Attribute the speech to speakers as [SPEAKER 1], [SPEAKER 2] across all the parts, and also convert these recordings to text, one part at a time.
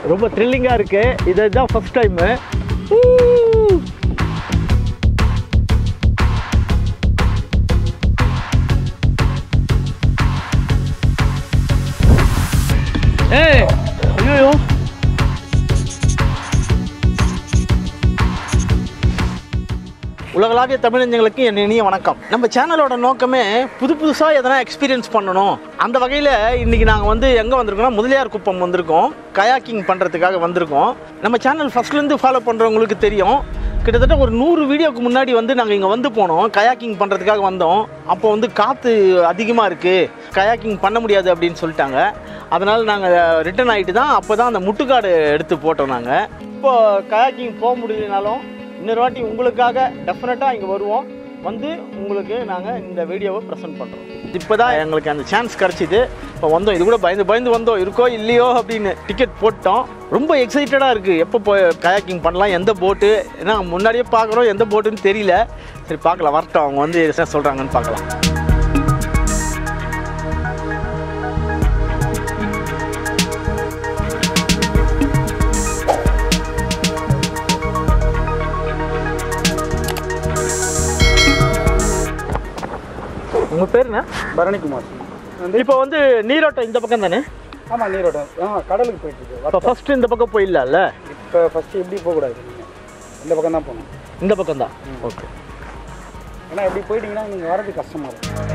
[SPEAKER 1] ரொம்ப த்ரில்லிங்காக இருக்குது இது தான் ஃபஸ்ட் டைமு ஏய் ஐயோ உலகளாவிய தமிழஞ்சங்களுக்கு என் இனிய வணக்கம் நம்ம சேனலோட நோக்கமே புது புதுசாக எதனா எக்ஸ்பீரியன்ஸ் பண்ணணும் அந்த வகையில் இன்றைக்கி நாங்கள் வந்து எங்கே வந்திருக்கோம்னா முதலியார் குப்பம் வந்திருக்கோம் கயாக்கிங் பண்ணுறதுக்காக வந்திருக்கோம் நம்ம சேனல் ஃபஸ்ட்லேருந்து ஃபாலோ பண்ணுறவங்களுக்கு தெரியும் கிட்டத்தட்ட ஒரு நூறு வீடியோக்கு முன்னாடி வந்து நாங்கள் இங்கே வந்து போனோம் கயாக்கிங் பண்ணுறதுக்காக வந்தோம் அப்போ வந்து காற்று அதிகமாக இருக்குது கயாக்கிங் பண்ண முடியாது அப்படின்னு சொல்லிட்டாங்க அதனால் நாங்கள் ரிட்டர்ன் ஆகிட்டு தான் அப்போ தான் அந்த முட்டுக்காடு எடுத்து போட்டோம் நாங்கள் இப்போ கயாக்கிங் போக முடியலனாலும் இன்னொரு வாட்டி உங்களுக்காக டெஃபினட்டாக இங்கே வருவோம் வந்து உங்களுக்கு நாங்கள் இந்த வீடியோவை ப்ரெசென்ட் பண்ணுறோம் இப்போ தான் எங்களுக்கு அந்த சான்ஸ் கிடச்சிது இப்போ வந்தோம் இது கூட பயந்து பயந்து வந்தோம் இருக்கோ இல்லையோ அப்படின்னு டிக்கெட் போட்டோம் ரொம்ப எக்ஸைட்டடாக இருக்குது எப்போ போய் கயாக்கிங் பண்ணலாம் எந்த போட்டு ஏன்னா முன்னாடியே பார்க்குறோம் எந்த போட்டுன்னு தெரியல சரி பார்க்கலாம் வரட்டும் அவங்க வந்து என்ன சொல்கிறாங்கன்னு பார்க்கலாம் உங்கள் பேர் என்ன
[SPEAKER 2] பரணிக்குமார் வந்து
[SPEAKER 1] இப்போ வந்து நீரோட்டம் இந்த பக்கம் தானே
[SPEAKER 2] ஆமாம் நீரோட்டம் ஆ கடலுக்கு போயிட்டுருக்கு
[SPEAKER 1] இப்போ ஃபஸ்ட்டு இந்த பக்கம் போயிடலாம்ல
[SPEAKER 2] இப்போ ஃபஸ்ட்டு எப்படி போகக்கூடாது நீங்கள் இந்த பக்கம் தான் போகணும்
[SPEAKER 1] இந்த பக்கம் தான் ஓகே
[SPEAKER 2] ஏன்னா இப்படி போயிட்டீங்கன்னா நீங்கள் வரது கஷ்டமாக இருக்கும்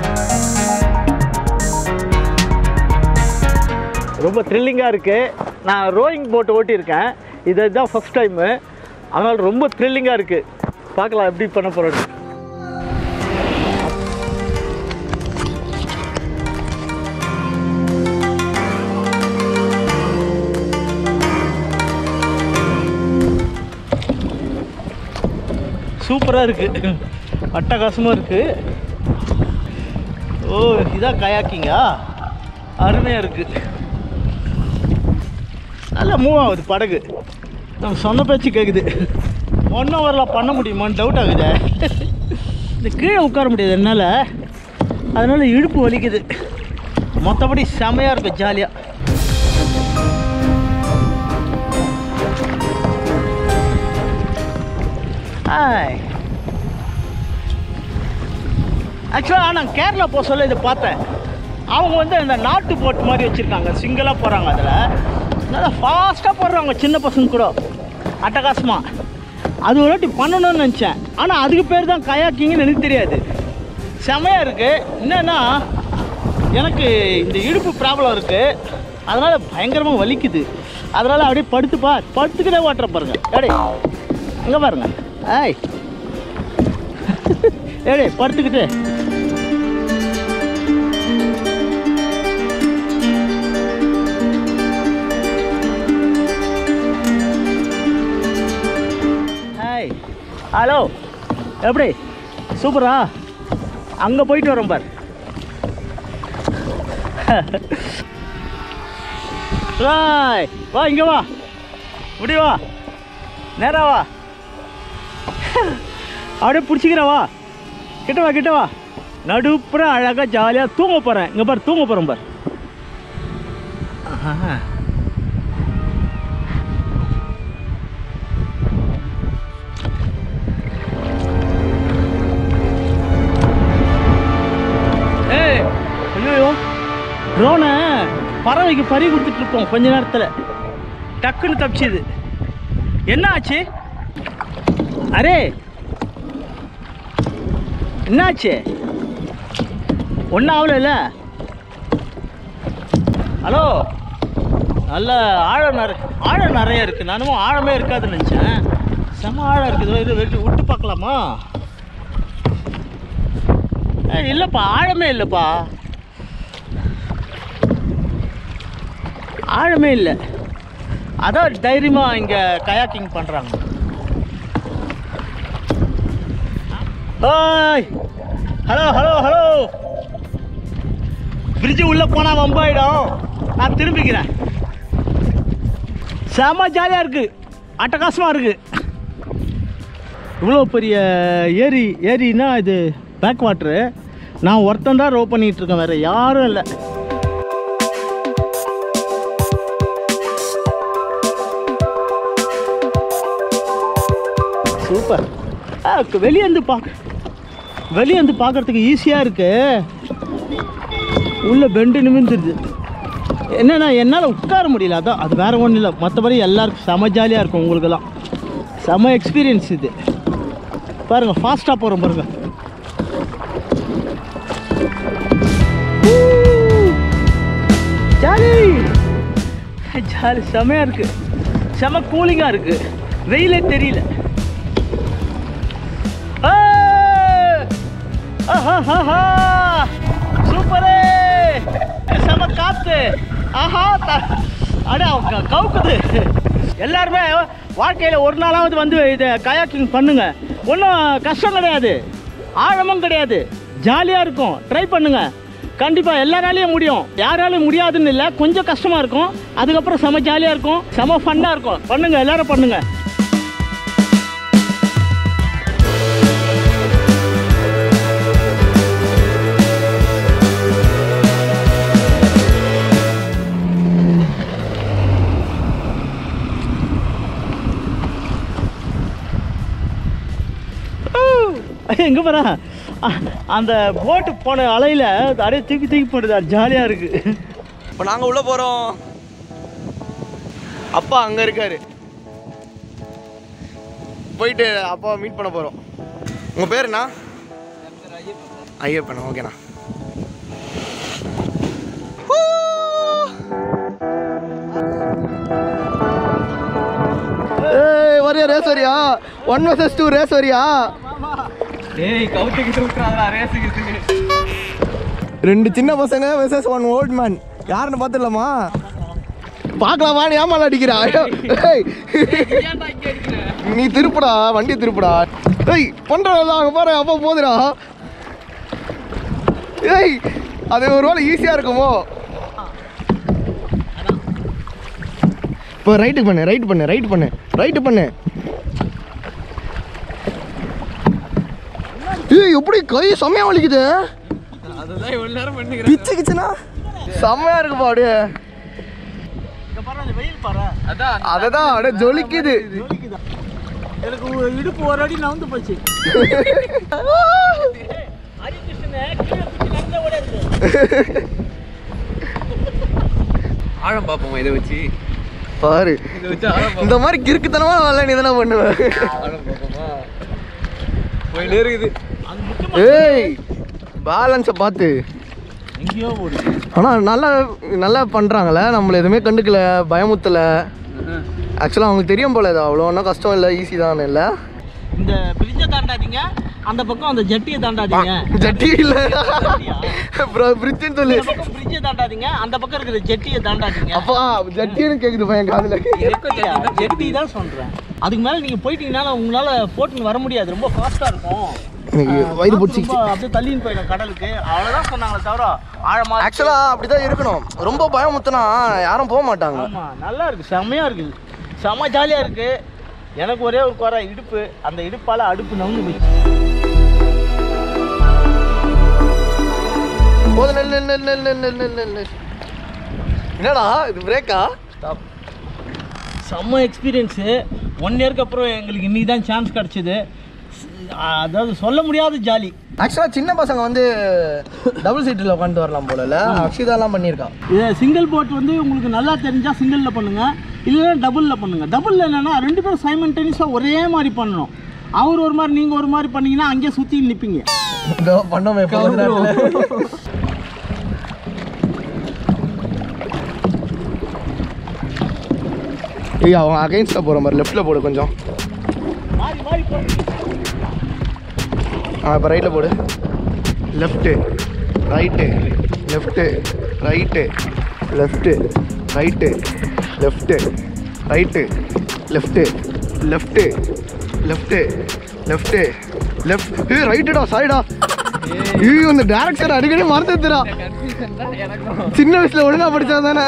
[SPEAKER 1] ரொம்ப த்ரில்லிங்காக இருக்குது நான் ரோயிங் போட் ஓட்டியிருக்கேன் இது தான் ஃபஸ்ட் டைமு அதனால் ரொம்ப த்ரில்லிங்காக இருக்குது பார்க்கலாம் எப்படி பண்ண போகிறோன்னு சூப்பராக இருக்குது அட்டகாசமாக இருக்குது ஓ இதான் கயாக்கிங்கா அருமையாக இருக்குது நல்லா மூவ் ஆகுது படகு நம்ம சொன்ன பேச்சு கேட்குது ஒன் ஹவரில் பண்ண முடியுமான்னு டவுட் ஆகுது இந்த கீழே உட்கார முடியாது என்னால் அதனால் இடுப்பு வலிக்குது மற்றபடி செமையாக இருக்கும் ஜாலியாக ஹாய் ஆக்சுவலாக நான் கேரளா போக சொல்ல இதை பார்த்தேன் அவங்க வந்து அந்த நாட்டு போட் மாதிரி வச்சுருக்காங்க சிங்கிளாக போகிறாங்க அதில் நல்லா ஃபாஸ்ட்டாக போடுறாங்க சின்ன பசங்க கூட அட்டகாசமாக அது ஒரு வாட்டி பண்ணணும்னு நினச்சேன் ஆனால் அதுக்கு பேர் தான் கயாக்கிங்னு எனக்கு தெரியாது செமையாக இருக்குது என்னன்னா எனக்கு இந்த இடுப்பு ப்ராப்ளம் இருக்குது அதனால் பயங்கரமாக வலிக்குது அதனால் அப்படியே படுத்துப்பா படுத்துக்கிட்டே ஓட்டுற பாருங்க ஏடே இங்கே பாருங்க ஏய் ஏடே படுத்துக்கிட்டு ஹாய் ஹலோ எப்படி சூப்பரா அங்கே போயிட்டு வரோம் பார் ராய் வா இங்கே வா இப்படி வா நேரா வா அப்படியே பிடிச்சிக்கிறேன் வா கிட்ட வா கிட்ட வா நடுப்புற அழகாக ஜாலியாக தூங்க போகிறேன் இங்கே பார் தூங்க போகிறேன் பார் ஆஹா. ஏய் ஐயோ ட்ரோனை பறவைக்கு பறி கொடுத்துட்டு இருப்போம் கொஞ்ச நேரத்தில் டக்குன்னு தப்பிச்சுது என்ன ஆச்சு அரே என்னாச்சு ஒன்றும் ஆகலைல்ல ஹலோ நல்ல ஆழம் நிறைய ஆழம் நிறைய இருக்குது நானும் ஆழமே இருக்காதுன்னு நினச்சேன் செம ஆழம் இருக்குது இது வெட்டி விட்டு பார்க்கலாமா ஏய், இல்லைப்பா ஆழமே இல்லைப்பா ஆழமே இல்லை அதான் தைரியமாக இங்கே கயாக்கிங் பண்ணுறாங்க hi hello hello hello bridge உள்ளே போனால் வம்பாயிடும் நான் திரும்பிக்கிறேன் செம ஜாலியாக இருக்குது அட்டகாசமாக இருக்குது இவ்வளோ பெரிய ஏரி ஏரின்னா இது பேக் வாட்ரு நான் ஒருத்தன் தான் ரோ பண்ணிகிட்டு இருக்கேன் வேறு யாரும் இல்லை சூப்பர் ஆ வெளியே இருந்து பார்க்க வெளியே இருந்து பார்க்கறதுக்கு ஈஸியாக இருக்கு உள்ள பெண்டு நிமிந்துருது என்னன்னா என்னால் உட்கார முடியல அதான் அது வேற ஒன்றும் இல்லை மற்றபடி எல்லாருக்கும் செம ஜாலியாக இருக்கும் உங்களுக்கெல்லாம் செம எக்ஸ்பீரியன்ஸ் இது பாருங்கள் ஃபாஸ்ட்டாக போகிறோம் பாருங்கள் ஜாலி ஜாலி செமையாக இருக்கு செம கூலிங்காக இருக்கு வெயிலே தெரியல ஏய்! ஆஹாஹாஹா! சூப்பரே செம காத்து ஆஹா த- அட க- கவுக்குது எல்லாருமே வாழ்க்கையில் ஒரு நாளாவது வந்து இதை கயாக்கிங் பண்ணுங்க ஒன்றும் கஷ்டம் கிடையாது ஆழமும் கிடையாது ஜாலியாக இருக்கும் ட்ரை பண்ணுங்க கண்டிப்பாக எல்லாராலையும் முடியும் யாராலையும் முடியாதுன்னு இல்லை கொஞ்சம் கஷ்டமாக இருக்கும் அதுக்கப்புறம் செம ஜாலியாக இருக்கும் செம ஃபன்னாக இருக்கும் பண்ணுங்க எல்லாரும் பண்ணுங்க எங்கே போகிறா அந்த போட்டு போன அலையில் அப்படியே தூக்கி தூக்கி போடுது ஜாலியாக இருக்குது
[SPEAKER 3] இப்போ நாங்கள் உள்ளே போகிறோம் அப்பா அங்கே இருக்காரு போயிட்டு அப்பா மீட் பண்ண போகிறோம் உங்கள் பேர் என்ன ஐயப்பண்ணா ஓகேண்ணா ஏய் வரியா ரேஸ் வரியா ஒன் வர்சஸ் டூ ரேஸ் வரியா ரெண்டு சின்ன பசங்க வெர்சஸ் ஒன் ஓல்ட் மேன் யாருன்னு பார்த்துடலாமா பார்க்கலாமா நீ ஏமால அடிக்கிறா ஏய். நீ திருப்புடா வண்டி திருப்புடா ஏய் பண்றா அங்க பாரு அப்பா போதுடா ஏய் அது ஒரு வேளை ஈஸியா இருக்குமோ இப்போ ரைட்டு பண்ணு ரைட் பண்ணு ரைட் பண்ணு ரைட்டு பண்ணு ஏய் எப்படி கை செம்மையா வலிக்குது பிச்சு கிச்சுனா செம்மையா இருக்குப்பா அப்படியே
[SPEAKER 1] இங்கே பாரு அந்த வெயில் பாரு
[SPEAKER 3] அதை தான் அப்படியே ஜொலிக்குது
[SPEAKER 1] எனக்கு ஒரு இடுப்பு ஒரு அடி நவுந்து போச்சு ஹரிகிருஷ்ணனை கீழே பிடிச்சி நல்லா ஓடியாருது
[SPEAKER 4] ஆழம் பார்ப்போமா இதை வச்சு
[SPEAKER 3] பாரு
[SPEAKER 4] இதை வச்சு ஆழம்
[SPEAKER 3] இந்த மாதிரி கிறுக்குத்தனமா வரல நீ தானே பண்ணுவ
[SPEAKER 4] ஆழம் பார்ப்போமா போயிட்டே இருக்குது
[SPEAKER 1] அது முக்கியமா
[SPEAKER 3] ஏய் பேலன்ஸை பார்த்து
[SPEAKER 1] எங்கேயோ ஓடுது
[SPEAKER 3] ஆனால் நல்லா நல்லா பண்ணுறாங்களே நம்மளை எதுவுமே கண்டுக்கல பயமுத்தலை ஆக்சுவலாக அவங்களுக்கு தெரியும் போல இது அவ்வளோ ஒன்றும் கஷ்டம் இல்லை ஈஸி தான் இல்லை
[SPEAKER 1] இந்த பிரிட்ஜை தாண்டாதீங்க அந்த பக்கம் அந்த ஜட்டியை தாண்டாதீங்க
[SPEAKER 3] ஜட்டி இல்லை ப்ரோ பிரிட்ஜுன்னு சொல்லு
[SPEAKER 1] இந்த பக்கம் பிரிட்ஜை தாண்டாதீங்க அந்த பக்கம் இருக்கிற ஜட்டியை தாண்டாதீங்க
[SPEAKER 3] அப்பா ஜட்டின்னு கேட்குது பையன் காதில்
[SPEAKER 1] ஜட்டியா? ஜட்டி தான் சொல்றேன் அதுக்கு மேல நீங்க போயிட்டீங்கன்னா உங்களால போட்டுன்னு வர முடியாது ரொம்ப ஃபாஸ்டா இருக்கும்
[SPEAKER 3] எனக்கு வயிறு பிடிச்சிக்கிச்சு
[SPEAKER 1] ரொம்ப அப்படியே தள்ளின்னு போயிடும் கடலுக்கு அவ்வளவுதான் சொன்னாங்களே தவிர ஆழமா
[SPEAKER 3] ஆக்சுவலாக அப்படி தான் இருக்கணும் ரொம்ப பயமுத்துனா யாரும் போக மாட்டாங்க
[SPEAKER 1] ஆமா நல்லா இருக்கு செம்மையா இருக்குது செம்ம ஜாலியா இருக்கு எனக்கு ஒரே ஒரு குறை இடுப்பு அந்த இடுப்பால அடுப்பு நவுந்து போயிடுச்சு
[SPEAKER 3] போதும் நெல் நெல் நெல் நெல் நெல் நெல் நெல் நெல் நெல் என்னடா இது பிரேக்கா
[SPEAKER 1] ஸ்டாப் செம்ம எக்ஸ்பீரியன்ஸு ஒன் இயர்க்கு அப்புறம் எங்களுக்கு இன்னைக்கு தான் சான்ஸ் கிடச்சிது அதாவது சொல்ல முடியாத ஜாலி
[SPEAKER 3] ஆக்சுவலாக சின்ன பசங்க வந்து டபுள் சீட்டில் உட்காந்து வரலாம் போலல அக்ஷிதாலாம் பண்ணியிருக்கான்
[SPEAKER 1] இது சிங்கிள் போட் வந்து உங்களுக்கு நல்லா தெரிஞ்சால் சிங்கிளில் பண்ணுங்கள் இல்லைன்னா டபுளில் பண்ணுங்கள் டபுளில் என்னென்னா ரெண்டு பேரும் சைமன்டேனியஸாக ஒரே மாதிரி பண்ணணும் அவர் ஒரு மாதிரி நீங்கள் ஒரு மாதிரி பண்ணீங்கன்னா அங்கேயே சுற்றி நிற்பீங்க
[SPEAKER 3] இதோ பண்ணோமே இப்போ கொஞ்ச நேரத்துல. ஏய் அவன் அகைன்ஸ்டாக போகிற மாதிரி லெஃப்ட்டில் போடு கொஞ்சம்
[SPEAKER 1] மாறி மாறி போட்டு
[SPEAKER 3] ஆ இப்போ ரைட்டில் போடு left right left right left right left right left left left left left ஏ ரைட்டுடா சாரிடா ஐயோ இந்த டேரக்டர் அடிக்கடி மறந்துடுறா சின்ன வயசுல ஒழுங்கா படிச்சா தானே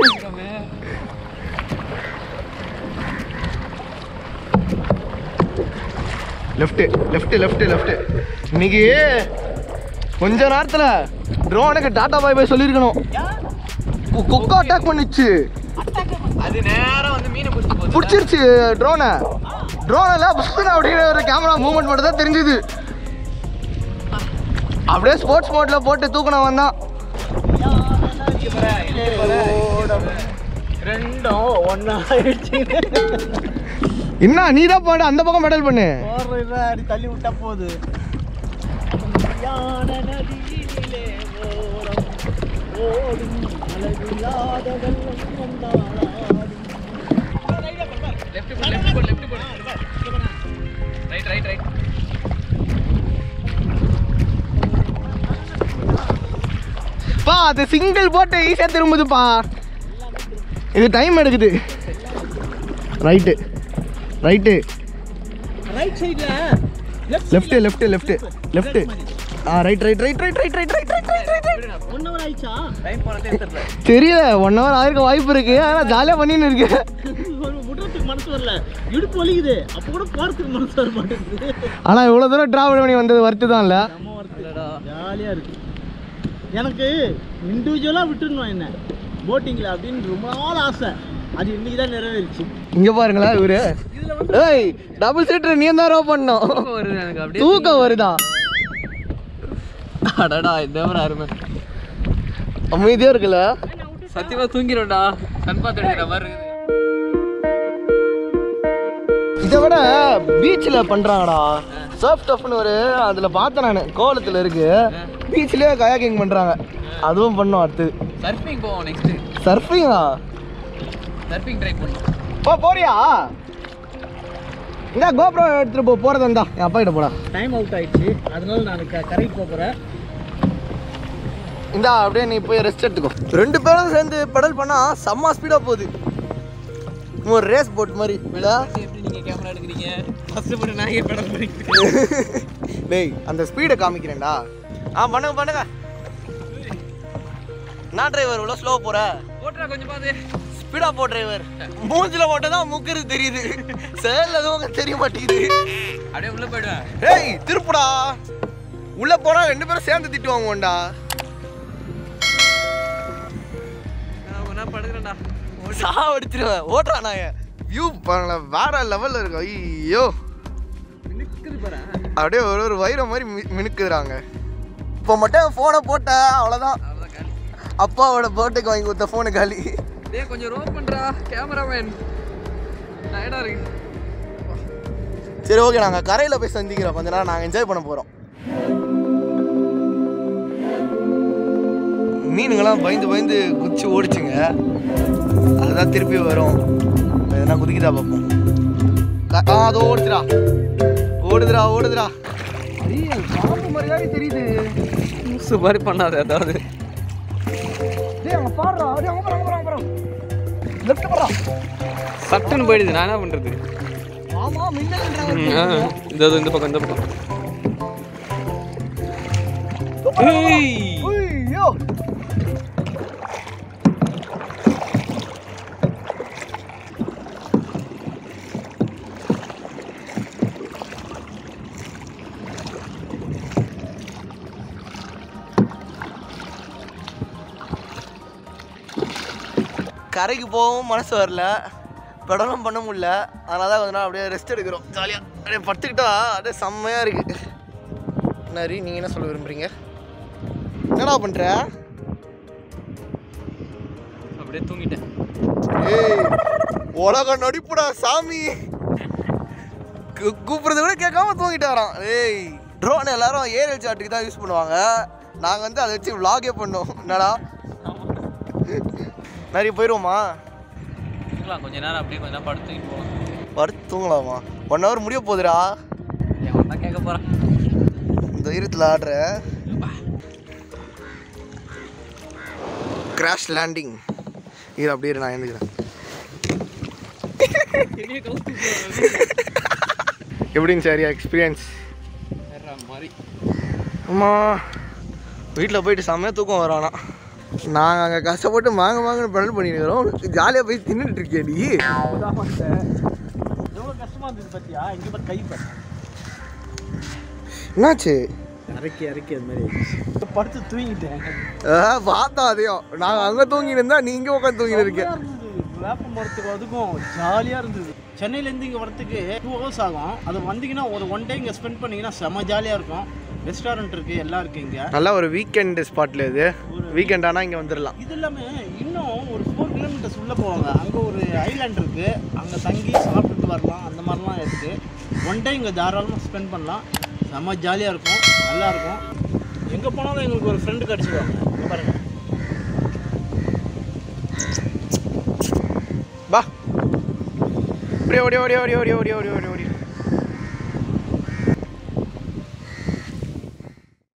[SPEAKER 3] லெஃப்ட்டு லெஃப்ட்டு லெஃப்ட்டு லெஃப்ட்டு இன்னைக்கு கொஞ்ச நேரத்தில் ட்ரோனுக்கு டாடா பாய் பாய் சொல்லியிருக்கணும் கொ- கொக்கோ அட்டாக் பண்ணிச்சு
[SPEAKER 4] அது நேரா வந்து மீனை பிடிச்சி போச்சு
[SPEAKER 3] பிடிச்சிருச்சு ட்ரோனை ட்ரோனில் புஷ்னு அப்படின்னு ஒரு கேமரா மூவ்மெண்ட் மட்டும் தான் தெரிஞ்சுது அப்படியே ஸ்போர்ட்ஸ் மோட்ல போட்டு தூக்கினவன் தான்
[SPEAKER 1] ரெண்டும் ஒன்னா ஆயிடுச்சு
[SPEAKER 3] என்ன நீ தான் போட அந்த பக்கம் மெடல் பண்ணு
[SPEAKER 1] போடுற அடி தள்ளி விட்டா போகுது யான நதியிலே ஓரம் ஓடும் அழகில்லாத வெள்ளம் வந்தாளாடும்.
[SPEAKER 4] லெஃப்ட் போடு லெஃப்ட் போடு லெஃப்ட் போடு ரைட் ரைட் ரைட்
[SPEAKER 3] பா அது சிங்கிள் போட்டு ஈஸியாக திரும்புதுப்பா இது டைம் எடுக்குது ரைட்டு ரைட்டு
[SPEAKER 1] ரைட் சைடுல
[SPEAKER 3] லெஃப்ட் லெஃப்ட் லெஃப்ட் லெஃப்ட் ஆ right right right right right right right right right right
[SPEAKER 1] one hour ஆயிடுச்சா
[SPEAKER 4] டைம் போனதே தெரியல
[SPEAKER 3] தெரியல ஒன் ஹவர் ஆயிருக்க வாய்ப்பு இருக்கு ஆனால் ஜாலியாக பண்ணின்னு இருக்கு
[SPEAKER 1] ஒரு விடுறதுக்கு மனசு வரல இடுப்பு வலிக்குது அப்போ கூட போறதுக்கு மனசு வர மாட்டேங்குது
[SPEAKER 3] ஆனால் இவ்வளோ தூரம் ட்ராவல் பண்ணி வந்தது வருத்து தான் இல்லை
[SPEAKER 1] நம்ம வரத்துலடா ஜாலியாக இருக்கு எனக்கு இண்டிவிஜுவலாக விட்டுருணும் என்ன போட்டிங்கில் அப்படின்னு ரொம்ப நாள் ஆசை அது இன்னைக்கு தான் நிறைவேறிச்சு
[SPEAKER 3] இங்கே பாருங்களேன் இவரு ஏய் டபுள் சீட்டர் நீ தான் ரோப் பண்ணோம்
[SPEAKER 4] தூக்கம் வருது எனக்கு அப்படியே
[SPEAKER 3] தூக்கம் வருதா
[SPEAKER 4] அடடா இந்த மாதிரி அருமை
[SPEAKER 3] அமைதியாக இருக்குல்ல
[SPEAKER 4] சத்தியமா தூங்கிடும்டா கண் பார்த்து எடுக்கிற மாதிரி இருக்குது
[SPEAKER 3] இதை விட பீச்சில் பண்ணுறாங்கடா சர்ஃப் டஃப்னு ஒரு அதில் பார்த்தேன் நான் கோலத்தில் இருக்கு பீச்சிலே கயாக்கிங் பண்ணுறாங்க அதுவும் பண்ணோம் அடுத்து
[SPEAKER 4] சர்ஃபிங் போவோம் நெக்ஸ்ட்
[SPEAKER 3] சர்ஃபிங்கா
[SPEAKER 4] சர்ஃபிங் ட்ரை பண்ணுவோம்
[SPEAKER 3] போ போறியா இந்த கோப்ரோ எடுத்துகிட்டு போ போகிறது வந்தா என் அப்பா கிட்ட போடா
[SPEAKER 1] டைம் அவுட் ஆயிடுச்சு அதனால நான் க கரைக்கு போக போகிறேன்
[SPEAKER 3] இந்தா அப்படியே நீ போய் ரெஸ்ட் எடுத்துக்கோ ரெண்டு பேரும் சேர்ந்து பெடல் பண்ணா செம்ம ஸ்பீடாக போகுது ஒரு ரேஸ் போட் மாதிரி இல்ல
[SPEAKER 4] எப்படி நீங்க கேமரா எடுக்கிறீங்க கஷ்டப்பட்டு நான் ஏன் படம் பண்ணிக்கிறேன்
[SPEAKER 3] டேய் அந்த ஸ்பீடை காமிக்கிறேன்டா ஆ பண்ணுங்க பண்ணுங்க நான் டிரைவர் இவ்வளோ ஸ்லோ போற
[SPEAKER 4] ஓட்டுறா கொஞ்சம் பாத்து
[SPEAKER 3] ஸ்பீடா போ டிரைவர் மூஞ்சில மட்டும் தான் முக்கிறது தெரியுது செயல் எதுவும் தெரிய மாட்டேங்குது
[SPEAKER 4] அப்படியே உள்ள போயிடுவேன்
[SPEAKER 3] டேய் திருப்புடா உள்ள போனா ரெண்டு பேரும் சேர்ந்து திட்டுவாங்கடா
[SPEAKER 4] நான் ஒரு நாள் படுக்கிறேன்டா
[SPEAKER 3] சாவடிச்சிருவேன் ஓட்டுறா நான் வியூ பண்ணல வேற லெவல்ல இருக்கு ஐயோ
[SPEAKER 4] நிற்குது பாரு
[SPEAKER 3] அப்படியே ஒரு ஒரு வைரம் மாதிரி மி- மினுக்குறாங்க இப்போ மட்டும் ஃபோனை போட்ட அவ்வளோதான்
[SPEAKER 4] அவ்வளோதான் காலி
[SPEAKER 3] அப்பாவோட பர்த்டேக்கு வாங்கி கொடுத்த ஃபோனு காலி
[SPEAKER 4] டேய் கொஞ்சம் ரோப் பண்றா கேமராமேன் டயர்டா இருக்கு
[SPEAKER 3] சரி ஓகே நாங்கள் கரையில் போய் சந்திக்கிறோம் கொஞ்ச நேரம் நாங்கள் என்ஜாய் பண்ண போகிறோம் மீனுங்கெல்லாம் பயந்து பயந்து குச்சி ஓடிச்சுங்க அதுதான் திருப்பி வரும் எதனா குதிக்குதா பார்ப்போம் க- ஆ அது ஓடுதுடா ஓடுதுடா ஓடுதுடா ஐயோ பாம்பு மாதிரியாவே தெரியுது
[SPEAKER 4] லூசு மாதிரி பண்ணாத ஏதாவது
[SPEAKER 3] டேய் அங்க பாருடா டேய் அங்க பாரு அங்க பாரு அங்க பாரு லெஃப்ட் பாருடா
[SPEAKER 4] சட்டுன்னு போயிடுது நான் என்ன பண்றது
[SPEAKER 3] ஆமா மின்னல்ன்ற
[SPEAKER 4] ம், ஆ. இந்த இது, இந்த பக்கம் இந்த பக்கம் ஏய்
[SPEAKER 3] ஐயோ கரைக்கு போகவும் மனசு வரல பெடலும் பண்ண முடியல அதனால தான் கொஞ்ச நாள் அப்படியே ரெஸ்ட் எடுக்கிறோம் ஜாலியாக அப்படியே படுத்துக்கிட்டா அப்படியே செம்மையாக இருக்கு நரி நீங்கள் என்ன சொல்ல விரும்புறீங்க என்னடா பண்ணுற
[SPEAKER 4] அப்படியே தூங்கிட்டேன்
[SPEAKER 3] ஏய் உலக நடிப்புடா சாமி கூ- கூப்பிடுறத கூட கேட்காம தூங்கிட்டாராம் ஏய் ட்ரோன் எல்லாரும் ஏரியல் சாட்டுக்கு தான் யூஸ் பண்ணுவாங்க நாங்கள் வந்து அதை வச்சு vlog-ஏ பண்ணோம் என்னடா நிறைய போயிடுவோமா
[SPEAKER 4] தூங்கலாம் கொஞ்ச நேரம் அப்படியே கொஞ்ச நேரம் படுத்துக்கிட்டு போகலாம்
[SPEAKER 3] படுத்து தூங்கலாமா ஒன் ஹவர் முடிய போகுதுடா
[SPEAKER 4] எவன் தான் கேட்க போறான்
[SPEAKER 3] தைரியத்தில் ஆடுற கிராஷ் லேண்டிங் இது அப்படியே இரு, நான் எழுந்துக்கிறேன் எப்படின்னு சரியா எக்ஸ்பீரியன்ஸ்
[SPEAKER 4] வேற மாதிரி
[SPEAKER 3] அம்மா வீட்டில் போயிட்டு செம்மையாக தூக்கம் வரும் ஆனால் நாங்கள் அங்கே கஷ்டப்பட்டு மாங்க மாங்கன்னு பெடல் பண்ணிருக்கிறோம் ஜாலியாக போய் தின்னுட்டு இருக்கியா நீ
[SPEAKER 1] எவ்வளோ கஷ்டமா இருந்தது பார்த்தியா இங்கே பார்த்து கை பாரு
[SPEAKER 3] என்னாச்சு
[SPEAKER 1] இறக்கி இறக்கி அது மாதிரி படுத்து தூங்கிட்டேன்
[SPEAKER 3] ஆ, பார்த்தோம் அதையும் நாங்கள் அங்கே தூங்கிட்டு இருந்தா நீ இங்கே உட்காந்து தூங்கிட்டு இருக்க
[SPEAKER 1] இருந்தது. வேப்ப மரத்துக்கு அதுக்கும் ஜாலியாக இருந்தது சென்னையிலேருந்து இங்கே வரத்துக்கு டூ ஹவர்ஸ் ஆகும் அது வந்தீங்கன்னா ஒரு ஒன் டே இங்கே ஸ்பெண்ட் பண்ணிங்கன்னா செம்ம ஜாலியாக இருக்கும் ரெஸ்டாரண்ட் இருக்குது எல்லாம் இருக்குது இங்கே
[SPEAKER 3] நல்லா ஒரு வீக்கெண்ட் ஸ்பாட்ல இது வீக்கெண்ட் ஆனால் இங்கே வந்துடலாம்
[SPEAKER 1] இது இல்லாமல் இன்னும் ஒரு ஃபோர் கிலோமீட்டர்ஸ் உள்ளே போவாங்க அங்கே ஒரு ஐலாண்ட் இருக்குது அங்கே தங்கி சாப்பிட்டுட்டு வரலாம் அந்த மாதிரிலாம் இருக்குது ஒன் டே இங்கே தாராளமாக ஸ்பெண்ட் பண்ணலாம் செம்ம ஜாலியாக இருக்கும் நல்லா இருக்கும் எங்கே போனாலும் எங்களுக்கு ஒரு ஃப்ரெண்டு கிடச்சிடுவாங்க இங்க பாருங்க
[SPEAKER 3] வா அப்படியே ஓடி ஓடி ஓடி ஓடி ஓடி ஓடி ஓடி ஓடி